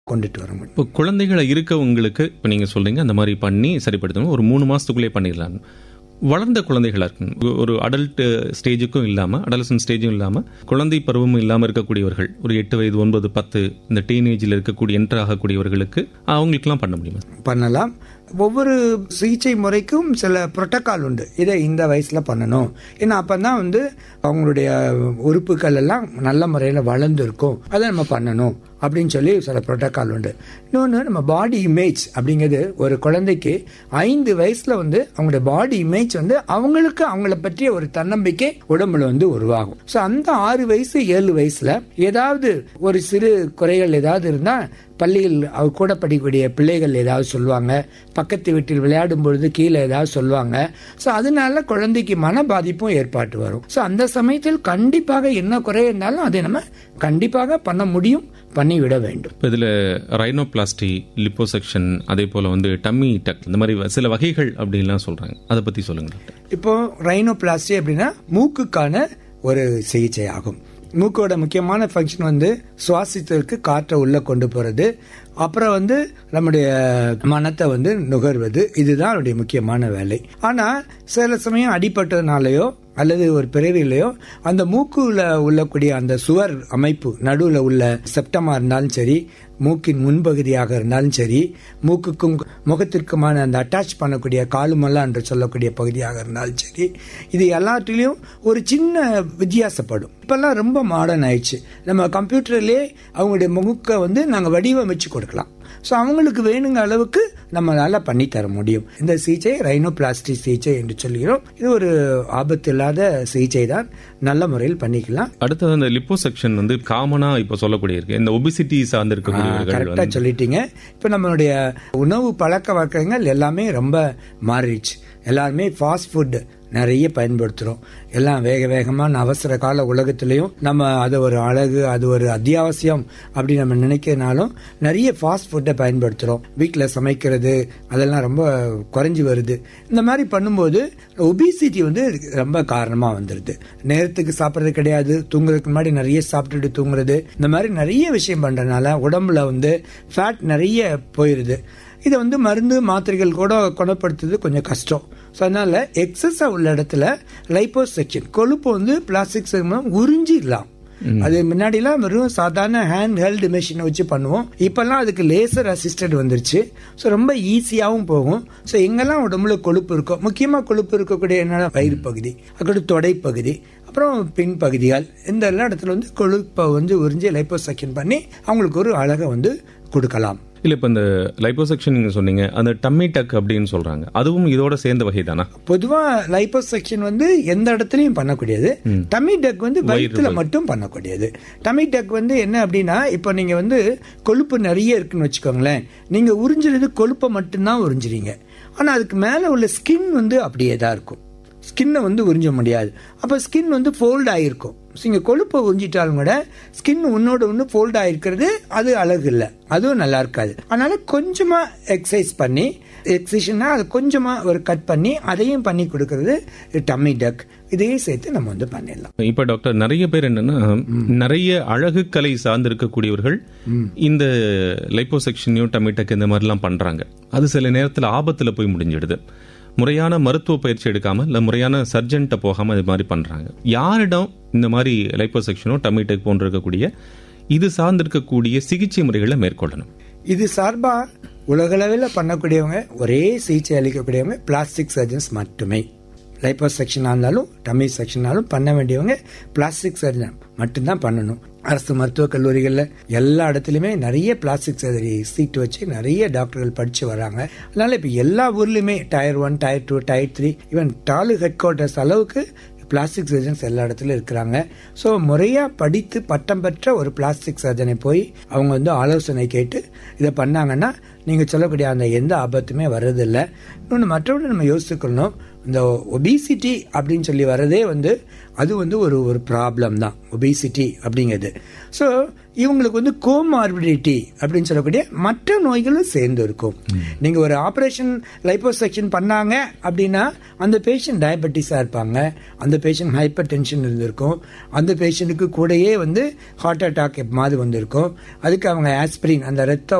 கொண்டுட்டு வர முடியும் இப்போ குழந்தைகளை இருக்கவங்களுக்கு இப்போ நீங்கள் சொல்றீங்க அந்த மாதிரி பண்ணி சரிப்படுத்தணும் ஒரு மூணு மாசத்துக்குள்ளே பண்ணிடலாம் வளர்ந்த குழந்தைகளா இருக்கு ஒரு அடல்ட் ஸ்டேஜுக்கும் இல்லாம அடலசன் ஸ்டேஜும் இல்லாம குழந்தை பருவமும் இல்லாம இருக்கக்கூடியவர்கள் ஒரு எட்டு வயது ஒன்பது பத்து இந்த டீனேஜில் இருக்கக்கூடிய என்டர் ஆகக்கூடியவர்களுக்கு அவங்களுக்குலாம் பண்ண முடியுமா பண்ணலாம் ஒவ்வொரு சிகிச்சை முறைக்கும் சில புரோட்டோகால் உண்டு இதை இந்த வயசுல பண்ணணும் ஏன்னா அப்பதான் வந்து அவங்களுடைய உறுப்புகள் எல்லாம் நல்ல முறையில் வளர்ந்து இருக்கும் அதை நம்ம பண்ணணும் அப்படின்னு சொல்லி சில புரோட்டோகால் உண்டு இன்னொன்று நம்ம பாடி இமேஜ் அப்படிங்கிறது ஒரு குழந்தைக்கு ஐந்து வயசுல வந்து அவங்களுடைய பாடி இமேஜ் வந்து அவங்களுக்கு அவங்கள பற்றிய ஒரு தன்னம்பிக்கை உடம்புல வந்து உருவாகும் ஸோ அந்த ஆறு வயசு ஏழு வயசுல ஏதாவது ஒரு சிறு குறைகள் ஏதாவது இருந்தா பள்ளியில் அவர் கூட படிக்கக்கூடிய பிள்ளைகள் ஏதாவது சொல்லுவாங்க பக்கத்து வீட்டில் விளையாடும் பொழுது கீழே ஏதாவது சொல்லுவாங்க ஸோ அதனால குழந்தைக்கு மன பாதிப்பும் ஏற்பாட்டு வரும் ஸோ அந்த சமயத்தில் கண்டிப்பாக என்ன குறை இருந்தாலும் அதை நம்ம கண்டிப்பாக பண்ண முடியும் பண்ணி விட வேண்டும் இப்போ இதில் ரைனோபிளாஸ்டி லிப்போசெக்ஷன் அதே போல் வந்து டம்மி டக் இந்த மாதிரி சில வகைகள் அப்படின்லாம் சொல்கிறாங்க அதை பற்றி சொல்லுங்க டாக்டர் இப்போ ரைனோபிளாஸ்டி அப்படின்னா மூக்குக்கான ஒரு சிகிச்சை ஆகும் மூக்கோட முக்கியமான ஃபங்க்ஷன் வந்து சுவாசித்ததற்கு காற்றை உள்ள கொண்டு போறது அப்புறம் வந்து நம்முடைய மனத்தை வந்து நுகர்வது இதுதான் அவருடைய முக்கியமான வேலை ஆனா சில சமயம் அடிபட்டதுனாலயோ அல்லது ஒரு பிறவிலையோ அந்த மூக்குல உள்ளக்கூடிய அந்த சுவர் அமைப்பு நடுவில் உள்ள செப்டமா இருந்தாலும் சரி மூக்கின் முன்பகுதியாக இருந்தாலும் சரி மூக்குக்கும் முகத்திற்குமான அந்த அட்டாச் பண்ணக்கூடிய காலுமல்லா என்று சொல்லக்கூடிய பகுதியாக இருந்தாலும் சரி இது எல்லாத்துலேயும் ஒரு சின்ன வித்தியாசப்படும் இப்பெல்லாம் ரொம்ப மாடர்ன் ஆயிடுச்சு நம்ம கம்ப்யூட்டர்லேயே அவங்களுடைய முகத்தை வந்து நாங்கள் வடிவமைச்சு கொடுக்கலாம் ஸோ அவங்களுக்கு வேணுங்க அளவுக்கு நம்மளால பண்ணி தர முடியும் இந்த சிகிச்சை ரைனோபிளாஸ்டி சிகிச்சை என்று சொல்கிறோம் இது ஒரு ஆபத்து இல்லாத சிகிச்சை தான் நல்ல முறையில் பண்ணிக்கலாம் அடுத்தது அந்த லிப்போசெக்ஷன் வந்து காமனா இப்போ சொல்லக்கூடிய இருக்கு இந்த ஒபிசிட்டி சார்ந்து இருக்கக்கூடியவர்கள் கரெக்டா சொல்லிட்டீங்க இப்ப நம்மளுடைய உணவு பழக்க வழக்கங்கள் எல்லாமே ரொம்ப மாறிடுச்சு எல்லாருமே ஃபாஸ்ட் ஃபுட் நிறைய பயன்படுத்துறோம் எல்லாம் வேக வேகமான அவசர கால உலகத்திலையும் நம்ம அது ஒரு அழகு அது ஒரு அத்தியாவசியம் அப்படி நம்ம நினைக்கிறனாலும் நிறைய ஃபாஸ்ட் ஃபுட்டை பயன்படுத்துறோம் வீட்டில் சமைக்கிறது அதெல்லாம் ரொம்ப குறைஞ்சி வருது இந்த மாதிரி பண்ணும்போது ஒபிசிட்டி வந்து ரொம்ப காரணமாக வந்துடுது நேரத்துக்கு சாப்பிட்றது கிடையாது தூங்குறதுக்கு முன்னாடி நிறைய சாப்பிட்டுட்டு தூங்குறது இந்த மாதிரி நிறைய விஷயம் பண்றதுனால உடம்புல வந்து ஃபேட் நிறைய போயிருது இதை வந்து மருந்து மாத்திரைகள் கூட குணப்படுத்துறது கொஞ்சம் கஷ்டம் ஸோ அதனால எக்ஸஸா உள்ள இடத்துல லைப்போசெக்ஷன் கொழுப்பு வந்து பிளாஸ்டிக் மூலம் உறிஞ்சிடலாம் அது முன்னாடிலாம் வெறும் சாதாரண ஹேண்ட் ஹெல்டு மிஷினை வச்சு பண்ணுவோம் இப்பெல்லாம் அதுக்கு லேசர் அசிஸ்டட் வந்துருச்சு ஸோ ரொம்ப ஈஸியாகவும் போகும் ஸோ எங்கெல்லாம் உடம்புல கொழுப்பு இருக்கோ முக்கியமாக கொழுப்பு இருக்கக்கூடிய என்ன வயிறு பகுதி அக்கடி தொடைப்பகுதி அப்புறம் பின் பகுதிகள் இந்த எல்லா இடத்துல வந்து கொழுப்பை வந்து உறிஞ்சி லைப்போசெக்ஷன் பண்ணி அவங்களுக்கு ஒரு அழகை வந்து கொடுக்கலாம் இல்ல இப்ப இந்த லைப்போசெக்ஷன் நீங்க சொன்னீங்க அந்த டம்மி டக் அப்படின்னு சொல்றாங்க அதுவும் இதோட சேர்ந்த வகை தானா பொதுவா லைப்போசெக்ஷன் வந்து எந்த இடத்துலயும் பண்ணக்கூடியது டமி டக் வந்து வயிற்றுல மட்டும் பண்ணக்கூடியது டமி டக் வந்து என்ன அப்படின்னா இப்போ நீங்க வந்து கொழுப்பு நிறைய இருக்குன்னு வச்சுக்கோங்களேன் நீங்க உறிஞ்சுறது கொழுப்பை மட்டும்தான் உறிஞ்சுறீங்க ஆனா அதுக்கு மேல உள்ள ஸ்கின் வந்து அப்படியே தான் இருக்கும் ஸ்கின்னை வந்து உறிஞ்ச முடியாது அப்போ ஸ்கின் வந்து ஃபோல்ட் ஆகிருக்கும் நீங்க கொழுப்பை உறிஞ்சிட்டாலும் கூட ஸ்கின் உன்னோட ஒன்று ஃபோல்ட் ஆகிருக்கிறது அது அழகு இல்லை அதுவும் நல்லா இருக்காது அதனால கொஞ்சமா எக்ஸசைஸ் பண்ணி எக்ஸசைஸ்னா அது கொஞ்சமா ஒரு கட் பண்ணி அதையும் பண்ணி கொடுக்கறது டம்மி டக் இதையும் சேர்த்து நம்ம வந்து பண்ணிடலாம் இப்ப டாக்டர் நிறைய பேர் என்னன்னா நிறைய அழகு கலை சார்ந்து இருக்கக்கூடியவர்கள் இந்த லைப்போசெக்ஷனையும் டமிட்டக் இந்த மாதிரிலாம் பண்றாங்க அது சில நேரத்தில் ஆபத்துல போய் முடிஞ்சிடுது முறையான மருத்துவ பயிற்சி எடுக்காம இல்ல முறையான சர்ஜன்ட்ட போகாம இது மாதிரி பண்றாங்க யாரிடம் இந்த மாதிரி லைப்போசெக்ஷனோ டமிட்டக் போன்ற இருக்கக்கூடிய இது சார்ந்து இருக்கக்கூடிய சிகிச்சை முறைகளை மேற்கொள்ளணும் இது சார்பா உலகளவில் பண்ணக்கூடியவங்க ஒரே சிகிச்சை அளிக்கக்கூடியவங்க பிளாஸ்டிக் சர்ஜன்ஸ் மட்டுமே லைப்போ செக்ஷனாக இருந்தாலும் டம்மி செக்ஷனாலும் பண்ண வேண்டியவங்க பிளாஸ்டிக் சர்ஜன் மட்டும்தான் பண்ணணும் அரசு மருத்துவக் கல்லூரிகளில் எல்லா இடத்துலையுமே நிறைய பிளாஸ்டிக் சர்ஜரி சீட் வச்சு நிறைய டாக்டர்கள் படிச்சு வராங்க அதனால இப்போ எல்லா ஊர்லேயுமே tier one tier two tier three even taluk headquarters அளவுக்கு பிளாஸ்டிக் சர்ஜன்ஸ் எல்லா இடத்துலையும் இருக்கிறாங்க ஸோ முறையாக படித்து பட்டம் பெற்ற ஒரு பிளாஸ்டிக் சர்ஜனை போய் அவங்க வந்து ஆலோசனை கேட்டு இதை பண்ணாங்கன்னா நீங்கள் சொல்லக்கூடிய அந்த எந்த ஆபத்துமே வர்றதில்லை இன்னொன்று மற்றவங்க நம்ம யோசிச்சுக்கணும் இந்த ஒபிசிட்டி அப்படின்னு சொல்லி வர்றதே வந்து அது வந்து ஒரு ஒரு ப்ராப்ளம் தான் ஒபிசிட்டி அப்படிங்கிறது ஸோ இவங்களுக்கு வந்து கோமார்பிடிட்டி அப்படின்னு சொல்லக்கூடிய மற்ற நோய்களும் சேர்ந்து இருக்கும் நீங்க ஒரு ஆபரேஷன் லைப்போசெக்ஷன் பண்ணாங்க அப்படின்னா அந்த பேஷண்ட் டயபெட்டிஸா இருப்பாங்க அந்த பேஷண்ட் ஹைப்பர் டென்ஷன் இருந்திருக்கும் அந்த பேஷண்ட்டுக்கு கூடயே வந்து ஹார்ட் அட்டாக் மாதிரி வந்திருக்கும் அதுக்கு அவங்க ஆஸ்பிரின் அந்த ரத்த